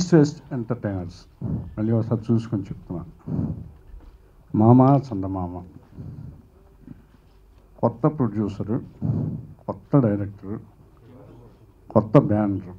శ్రేష్ఠ entertainers మళ్ళీ ఒకసారి చూసుకొని చెప్తున్నాను మామ చందమామ కొత్త ప్రొడ్యూసరు కొత్త డైరెక్టరు కొత్త బ్యానరు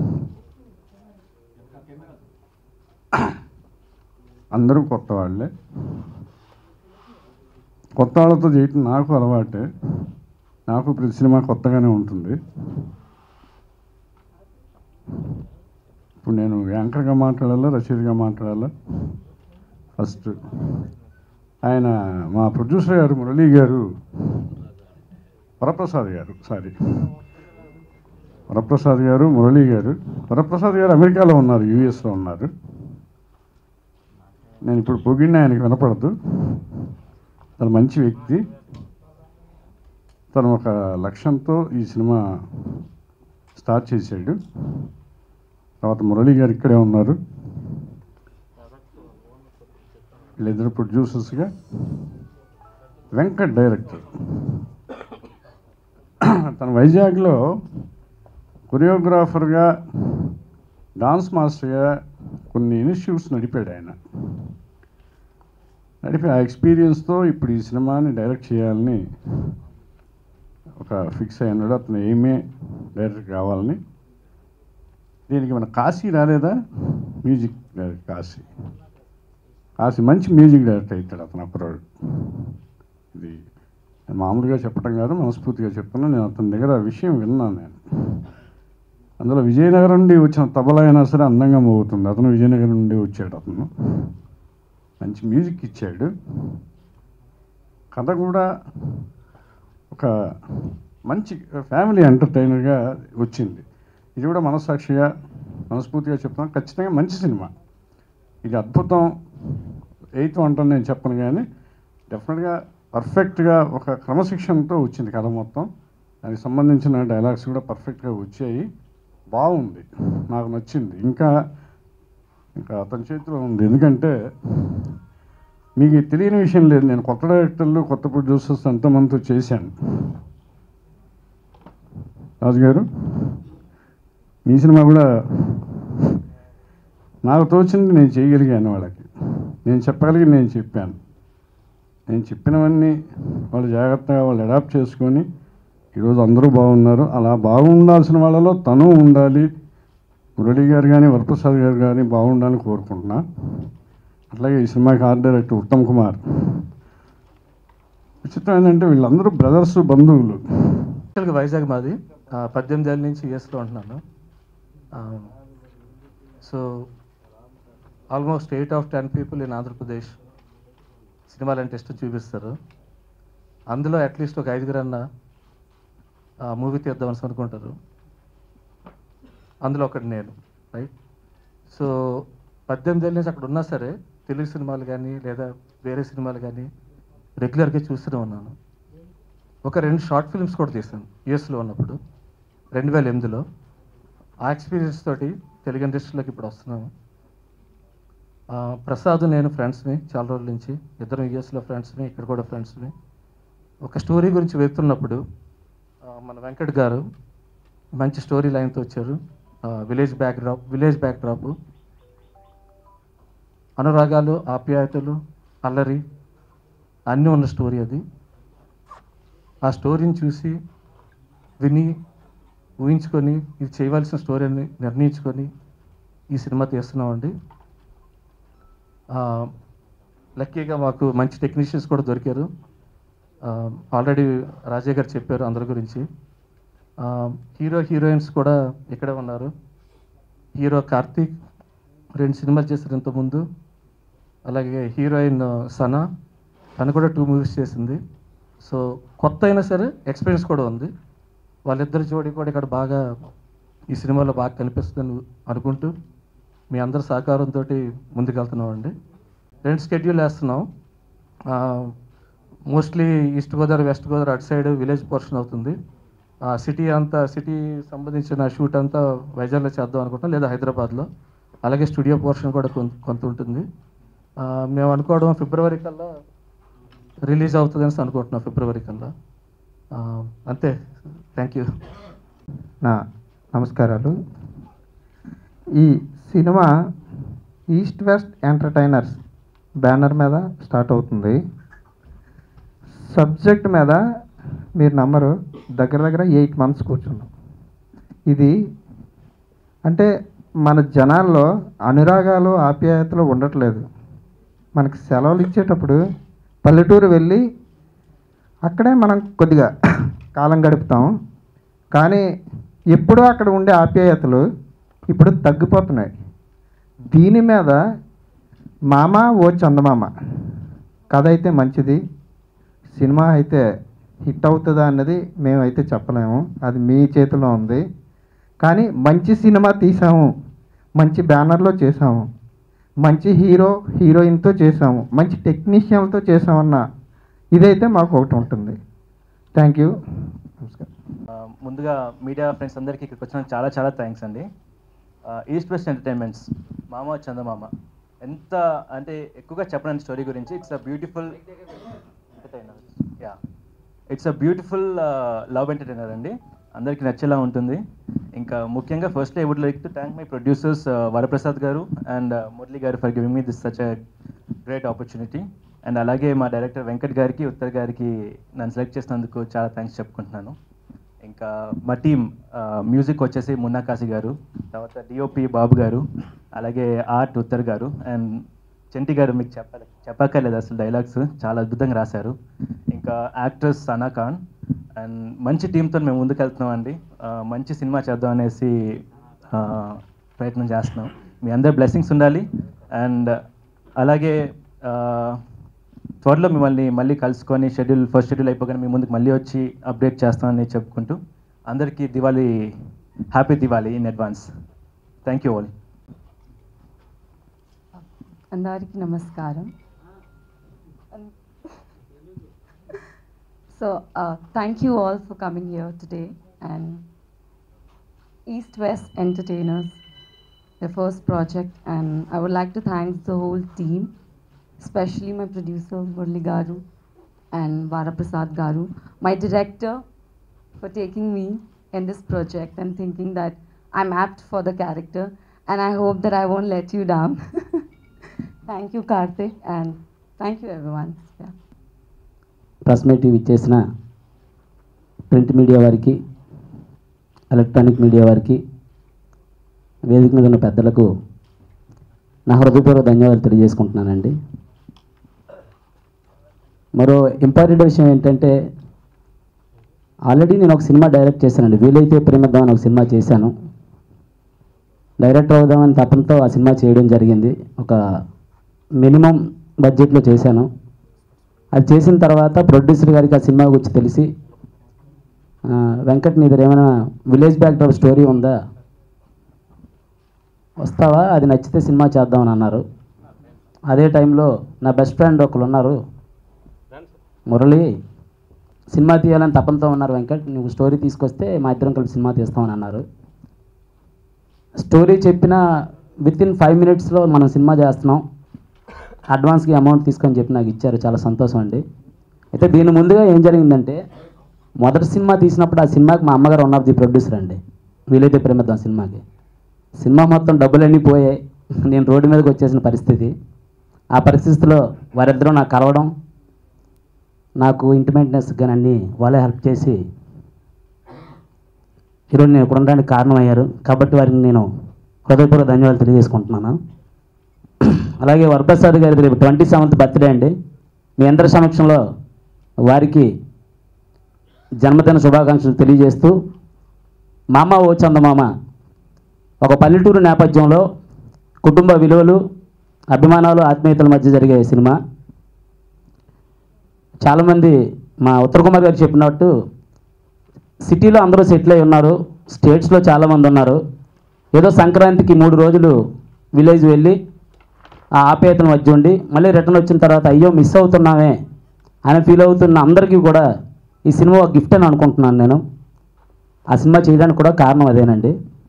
అందరూ కొత్త వాళ్ళే కొత్త వాళ్ళతో చేయటం నాకు అలవాటే నాకు ప్రతి సినిమా కొత్తగానే ఉంటుంది ఇప్పుడు నేను యాంకర్గా మాట్లాడాలా రచయితగా మాట్లాడాలా ఫస్ట్ ఆయన మా ప్రొడ్యూసర్ గారు మురళీ గారు వరప్రసాద్ గారు సారీ వరప్రసాద్ గారు మురళీ గారు వరప్రసాద్ గారు అమెరికాలో ఉన్నారు యూఎస్లో ఉన్నారు నేను ఇప్పుడు పొగిడిన ఆయనకి వినపడదు తను మంచి వ్యక్తి తను ఒక లక్ష్యంతో ఈ సినిమా స్టార్ట్ చేశాడు తర్వాత మురళీ గారు ఇక్కడే ఉన్నారు వీళ్ళిద్దరు ప్రొడ్యూసర్స్గా వెంకట్ డైరెక్టర్ తన వైజాగ్లో కొరియోగ్రాఫర్గా డాన్స్ మాస్టర్గా కొన్ని ఇన్స్టిట్యూట్స్ నడిపాడు ఆయన నడిపి ఆ ఎక్స్పీరియన్స్తో ఇప్పుడు ఈ సినిమాని డైరెక్ట్ చేయాలని ఒక ఫిక్స్ అయినాడు అతను ఏమే డైరెక్టర్ కావాలని దీనికి మన కాశీ రాలేదా మ్యూజిక్ డైరెక్టర్ కాశీ కాశీ మంచి మ్యూజిక్ డైరెక్టర్ అవుతాడు అతను అప్రోడ్ ఇది నేను మామూలుగా చెప్పడం కాదు మనస్ఫూర్తిగా చెప్తున్నా నేను అతని దగ్గర ఆ విషయం విన్నాను నేను అందులో విజయనగరం నుండి వచ్చిన తబలా అయినా సరే అందంగా మోగుతుంది అతను విజయనగరం నుండి వచ్చాడు అతను మంచి మ్యూజిక్ ఇచ్చాడు కథ కూడా ఒక మంచి ఫ్యామిలీ ఎంటర్టైనర్గా వచ్చింది ఇది కూడా మనస్సాక్షిగా మనస్ఫూర్తిగా చెప్తాను ఖచ్చితంగా మంచి సినిమా ఇది అద్భుతం ఎయిత్ అంటాను నేను చెప్పను కానీ డెఫినెట్గా పర్ఫెక్ట్గా ఒక క్రమశిక్షణతో వచ్చింది కథ మొత్తం దానికి సంబంధించిన డైలాగ్స్ కూడా పర్ఫెక్ట్గా వచ్చాయి బాగుంది నాకు నచ్చింది ఇంకా ఇంకా అతని చేతిలో ఉంది ఎందుకంటే మీకు తెలియని విషయం లేదు నేను కొత్త డైరెక్టర్లు కొత్త ప్రొడ్యూసర్స్ ఎంతమందితో చేశాను రాజు గారు మీ సినిమా కూడా నాకు తోచింది నేను చేయగలిగాను వాళ్ళకి నేను చెప్పగలిగి నేను చెప్పాను నేను చెప్పినవన్నీ వాళ్ళు జాగ్రత్తగా వాళ్ళు అడాప్ట్ చేసుకొని ఈరోజు అందరూ బాగున్నారు అలా బాగుండాల్సిన వాళ్ళలో తను ఉండాలి మురళి గారు కానీ వరప్రసాద్ గారు కానీ బాగుండాలని కోరుకుంటున్నా అట్లాగే ఈ సినిమాకి ఆర్ట్ డైరెక్టర్ ఉత్తమ్ కుమార్ విచిత్రం ఏంటంటే వీళ్ళందరూ బ్రదర్స్ బంధువులు యాక్చువల్గా వైజాగ్ మాది ఆ, పద్దెనిమిది ఏళ్ళ నుంచి యూఎస్లో ఉంటున్నాను so almost eight of ten people in Andhra Pradesh సినిమాలు అంటే ఇష్టం చూపిస్తారు అందులో అట్లీస్ట్ ఒక ఐదుగురన్న మూవీ తీద్దామని అనుకుంటారు అందులో ఒకటి నేను రైట్ సో పద్దెనిమిది ఏళ్ళ నుంచి అక్కడ ఉన్నా సరే తెలుగు సినిమాలు కానీ లేదా వేరే సినిమాలు కానీ రెగ్యులర్గా చూస్తూనే ఉన్నాను ఒక రెండు షార్ట్ ఫిల్మ్స్ కూడా తీసాను యూఎస్లో ఉన్నప్పుడు రెండు వేల ఎనిమిదిలో ఆ ఎక్స్పీరియన్స్ తోటి తెలుగు ఇండస్ట్రీలోకి ఇప్పుడు వస్తున్నాము ఆ, ప్రసాద్ నేను ఫ్రెండ్స్ని చాలా రోజుల నుంచి ఇద్దరం యూఎస్లో ఫ్రెండ్స్ని ఇక్కడ కూడా ఫ్రెండ్స్ని ఒక స్టోరీ గురించి వెళ్తున్నప్పుడు ఆ, మన వెంకట్ గారు మంచి స్టోరీ లైన్తో వచ్చారు village backdrop village backdrop అనురాగాలు ఆప్యాయతలు అల్లరి అన్నీ ఉన్న స్టోరీ అది ఆ స్టోరీని చూసి విని ఊహించుకొని ఇది చేయవలసిన స్టోరీ అని నిర్ణయించుకొని ఈ సినిమా తీస్తున్నామండి ఆ, లక్కీగా మాకు మంచి టెక్నీషియన్స్ కూడా దొరికారు ఆల్రెడీ రాజయ్య గారు చెప్పారు అందరి గురించి ఆ, హీరో హీరోయిన్స్ కూడా ఇక్కడే ఉన్నారు హీరో కార్తీక్ రెండు సినిమాలు చేశారు ఇంతకుముందు అలాగే హీరోయిన్ సనా తను కూడా టూ మూవీస్ చేసింది సో కొత్త అయినా సరే ఎక్స్పీరియన్స్ కూడా ఉంది వాళ్ళిద్దరి జోడి కూడా ఇక్కడ బాగా ఈ సినిమాలో బాగా కనిపిస్తుందని అనుకుంటూ మీ అందరి సహకారంతో ముందుకెళ్తున్నామండి రెండు స్కెడ్యూల్ వేస్తున్నాం mostly east Godavari west Godavari అటు సైడ్ విలేజ్ పోర్షన్ అవుతుంది ఆ సిటీ అంతా సిటీ సంబంధించిన షూట్ అంతా వైజాగ్లో చేద్దాం అనుకుంటున్నాం లేదా హైదరాబాద్లో అలాగే స్టూడియో పోర్షన్ కూడా కొంత కొంత ఉంటుంది ఆ, మేము అనుకోవడం ఫిబ్రవరి కల్లా రిలీజ్ అవుతుంది అనేసి అనుకుంటున్నాం ఫిబ్రవరి కల్లా ఆ, అంతే థ్యాంక్ యూ నా నమస్కారాలు ఈ cinema east west entertainers banner మీద స్టార్ట్ అవుతుంది సబ్జెక్ట్ మీద మీరు నమ్మరు దగ్గర దగ్గర ఎయిట్ మంత్స్ కూర్చున్నాం ఇది అంటే మన జనాల్లో అనురాగాలు ఆప్యాయతలు ఉండట్లేదు మనకి సెలవులు ఇచ్చేటప్పుడు పల్లెటూరు వెళ్ళి అక్కడే మనం కొద్దిగా కాలం గడుపుతాం కానీ ఎప్పుడూ అక్కడ ఉండే ఆప్యాయతలు ఇప్పుడు తగ్గిపోతున్నాయి దీని మీద మామ ఓ చందమామ కథ అయితే మంచిది సినిమా అయితే హిట్ అవుతుందా అన్నది మేమైతే చెప్పలేము అది మీ చేతిలో ఉంది కానీ మంచి సినిమా తీసాము మంచి బ్యానర్లో చేసాము మంచి హీరో హీరోయిన్తో చేసాము మంచి టెక్నీషియన్లతో చేసామన్న ఇదైతే మాకు ఒకటి ఉంటుంది థ్యాంక్ యూ నమస్కారం ఆ, ముందుగా మీడియా ఫ్రెండ్స్ అందరికీ ఇక్కడికి వచ్చిన చాలా చాలా థ్యాంక్స్ అండి ఈస్ట్ వెస్ట్ ఎంటర్టైన్మెంట్స్ మామ చందమామ ఎంత అంటే ఎక్కువగా చెప్పలేని స్టోరీ గురించి it's a beautiful yeah it's a beautiful love entertainer అండి అందరికీ నచ్చేలా ఉంటుంది ఇంకా ముఖ్యంగా first I would like to thank my producers Varaprasad గారు అండ్ మురళి గారు for giving me this such a great opportunity and అలాగే మా డైరెక్టర్ వెంకట్ గారికి ఉత్తర్ గారికి నన్ను సెలెక్ట్ చేసినందుకు చాలా థ్యాంక్స్ చెప్పుకుంటున్నాను ఇంకా మా టీం మ్యూజిక్ వచ్చేసి మున్నా కాశీ గారు తర్వాత డిఓపి బాబు గారు అలాగే ఆర్ట్ ఉత్తర్ గారు అండ్ చెంటి గారు మీకు చెప్పాలి చెప్పక్కర్లేదు అసలు డైలాగ్స్ చాలా అద్భుతంగా రాశారు ఇంకా యాక్ట్రెస్ సనా ఖాన్ అండ్ మంచి టీంతో మేము ముందుకు వెళ్తున్నాం అండి ఆ, మంచి సినిమా చేద్దాం అనేసి ఆ, ప్రయత్నం చేస్తున్నాం మీ అందరి బ్లెస్సింగ్స్ ఉండాలి అండ్ అలాగే ఆ, త్వరలో మిమ్మల్ని మళ్ళీ కలుసుకొని షెడ్యూల్ ఫస్ట్ షెడ్యూల్ అయిపోగానే మీ ముందుకు మళ్ళీ వచ్చి అప్డేట్ చేస్తామని చెప్పుకుంటూ అందరికీ Diwali happy Diwali in advance thank you all అందరికీ నమస్కారం so thank you all for coming here today and east west entertainers the first project and I would like to thank the whole team, especially my producer Murli Garu and Vara Prasad Garu, my director for taking me in this project and thinking that I'm apt for the character and I hope that I won't let you down. thank you Karthik and thank you everyone. Yeah. Press meet ఇచ్చేసిన print media వారికి electronic media వారికి వేదిక మీద ఉన్న పెద్దలకు నా హృదయపూర్వక ధన్యవాదాలు తెలియజేసుకుంటున్నానండి మరో ఇంపార్టెంట్ విషయం ఏంటంటే ఆల్రెడీ నేను ఒక సినిమా డైరెక్ట్ చేశానండి వీలైతే ప్రేమిద్దాం అని ఒక సినిమా చేశాను డైరెక్టర్ అవుదామని తపంతో ఆ సినిమా చేయడం జరిగింది ఒక మినిమం బడ్జెట్లో చేశాను అది చేసిన తర్వాత ప్రొడ్యూసర్ గారికి ఆ సినిమా గురించి తెలిసి ఆ, వెంకట్ నీ దగ్గర ఏమైనా విలేజ్ బ్యాక్డ్రాప్ స్టోరీ ఉందా వస్తావా అది నచ్చితే సినిమా చేద్దామని అన్నారు అదే టైంలో నా బెస్ట్ ఫ్రెండ్ ఒకరు ఉన్నారు మురళి సినిమా తీయాలని తపంతో ఉన్నారు వెంకట్ నువ్వు స్టోరీ తీసుకొస్తే మా ఇద్దరం కలిసి సినిమా తీస్తామని అన్నారు స్టోరీ చెప్పిన విత్ ఇన్ ఫైవ్ మినిట్స్లో మనం సినిమా చేస్తున్నాం అడ్వాన్స్కి అమౌంట్ తీసుకొని చెప్పి నాకు ఇచ్చారు చాలా సంతోషం అండి అయితే దీని ముందుగా ఏం జరిగిందంటే మొదటి సినిమా తీసినప్పుడు ఆ సినిమాకి మా అమ్మగారు వన్ ఆఫ్ ది ప్రొడ్యూసర్ అండి వీలైతే ప్రేమిద్దాం సినిమాకి సినిమా మొత్తం డబ్బులన్నీ పోయాయి నేను రోడ్డు మీదకి వచ్చేసిన పరిస్థితి ఆ పరిస్థితిలో వారిద్దరూ నాకు కలవడం నాకు ఇంటిమేట్నెస్ కానీ అన్నీ వాళ్ళే హెల్ప్ చేసి ఈరోజు నేను ఇక్కడ ఉండడానికి కారణమయ్యారు కాబట్టి వారికి నేను హృదయపూర్వక ధన్యవాదాలు తెలియజేసుకుంటున్నాను అలాగే వరప్రసాద్ గారి రేపు ట్వంటీ సెవెంత్ బర్త్డే అండి మీ అందరి సమక్షంలో వారికి జన్మదిన శుభాకాంక్షలు తెలియజేస్తూ మామ ఓ చందమామ ఒక పల్లెటూరు నేపథ్యంలో కుటుంబ విలువలు అభిమానాలు ఆత్మీయతల మధ్య జరిగే సినిమా చాలామంది మా ఉత్తర కుమార్ గారు చెప్పినట్టు సిటీలో అందరూ సెటిల్ అయి ఉన్నారు స్టేట్స్లో చాలామంది ఉన్నారు ఏదో సంక్రాంతికి మూడు రోజులు విలేజ్ వెళ్ళి ఆ ఆప్యాయతల మధ్య ఉండి మళ్ళీ రిటర్న్ వచ్చిన తర్వాత అయ్యో మిస్ అవుతున్నామే అని ఫీల్ అవుతున్న అందరికీ కూడా ఈ సినిమా ఒక గిఫ్ట్ అని అనుకుంటున్నాను నేను ఆ సినిమా చేయడానికి కూడా కారణం అదేనండి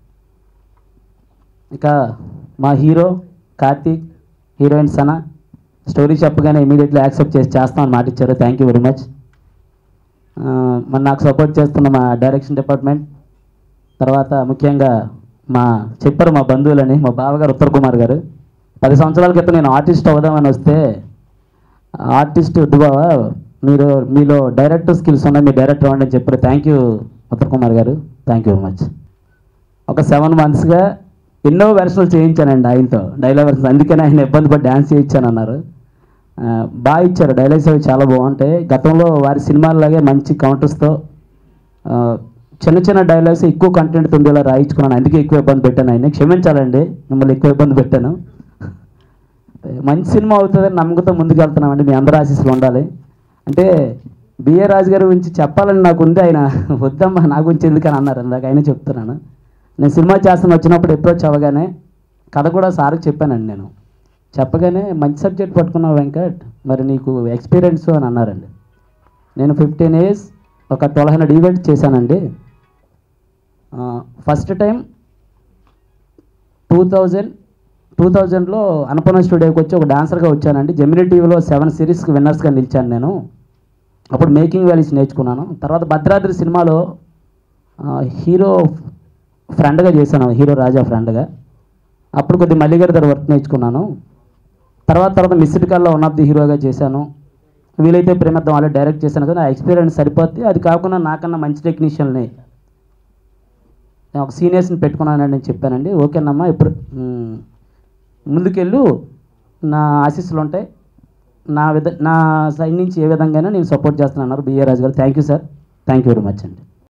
ఇక మా hero Karthik heroine Sana story చెప్పగానే ఇమీడియట్లీ యాక్సెప్ట్ చేసి చేస్తామని మాట ఇచ్చారు థ్యాంక్ యూ వెరీ మచ్ మరి నాకు సపోర్ట్ చేస్తున్న మా డైరెక్షన్ డిపార్ట్మెంట్ తర్వాత ముఖ్యంగా మా చెప్పారు మా బంధువులని మా బావగారు ఉత్తర్ కుమార్ గారు పది సంవత్సరాల క్రితం నేను ఆర్టిస్ట్ అవుదామని వస్తే ఆర్టిస్ట్ వద్దు బావా మీరు మీలో డైరెక్టర్ స్కిల్స్ ఉన్నాయి మీరు డైరెక్టర్ అవ్వండి అని చెప్పారు థ్యాంక్ యూ ఉత్తర్ కుమార్ గారు థ్యాంక్ యూ వెరీ మచ్ ఒక సెవెన్ మంత్స్గా ఎన్నో వెర్షన్లు చేయించానండి ఆయనతో డైలాగ్ వెర్షన్స్ అందుకని ఆయన ఇబ్బంది పడి డ్యాన్స్ చేయించాను అన్నారు ఆ, బాగా ఇచ్చారు డైలాగ్స్ అవి చాలా బాగుంటాయి గతంలో వారి సినిమాల్లాగే మంచి కౌంటర్స్తో ఆ, చిన్న చిన్న డైలాగ్స్ ఎక్కువ కంటెంట్ ఉండేలా రాయించుకున్నాను అందుకే ఎక్కువ ఇబ్బంది పెట్టాను ఆయన క్షమించాలండి మిమ్మల్ని ఎక్కువ ఇబ్బంది పెట్టాను మంచి సినిమా అవుతుందని నమ్మకంతో ముందుకు వెళ్తున్నామండి మీ అందరూ ఆశీస్సులు ఉండాలి అంటే బిఏ రాజు గారి గురించి చెప్పాలని నాకు ఉంది ఆయన వద్దమ్మా నా గురించి ఎందుకని అన్నారు ఇందాక ఆయన చెప్తున్నాను నేను సినిమా చేస్తాను వచ్చినప్పుడు అప్రోచ్ అవ్వగానే కథ కూడా సార్కి చెప్పానండి నేను చెప్పగానే మంచి సబ్జెక్ట్ పట్టుకున్నావు వెంకట్ మరి నీకు ఎక్స్పీరియన్స్ అని అన్నారండి నేను ఫిఫ్టీన్ ఇయర్స్ ఒక ట్వెల్వ్ హండ్రెడ్ ఈవెంట్ చేశానండి first time two thousand two థౌజండ్లో అన్నపూర్ణ స్టూడియోకి వచ్చి ఒక డాన్సర్గా వచ్చానండి జెమినీ టీవీలో సెవెన్ సిరీస్కి విన్నర్స్గా నిలిచాను నేను అప్పుడు మేకింగ్ వాల్యూస్ నేర్చుకున్నాను తర్వాత భద్రాద్రి సినిమాలో ఆ, హీరో ఫ్రెండ్గా చేశాను హీరో రాజా ఫ్రెండ్గా అప్పుడు కొద్ది మల్లిగారి దగ్గర వర్క్ నేర్చుకున్నాను తర్వాత తర్వాత మిస్డ్ కాల్లో వన్ ఆఫ్ ది హీరోగా చేశాను వీలైతే ప్రేమర్థం వాళ్ళు డైరెక్ట్ చేశాను కదా ఆ ఎక్స్పీరియన్స్ సరిపోద్ది అది కాకుండా నాకన్నా మంచి టెక్నీషియన్ని నేను ఒక సీనియర్స్ని పెట్టుకున్నానని నేను చెప్పానండి ఓకేనమ్మా ఇప్పుడు మ్, ముందుకెళ్ళు నా ఆశీస్సులు ఉంటాయి నా విధ నా సైడ్ నుంచి ఏ విధంగా నేను సపోర్ట్ చేస్తున్నాను బిఏ రాజు గారు thank you sir thank you very much అండి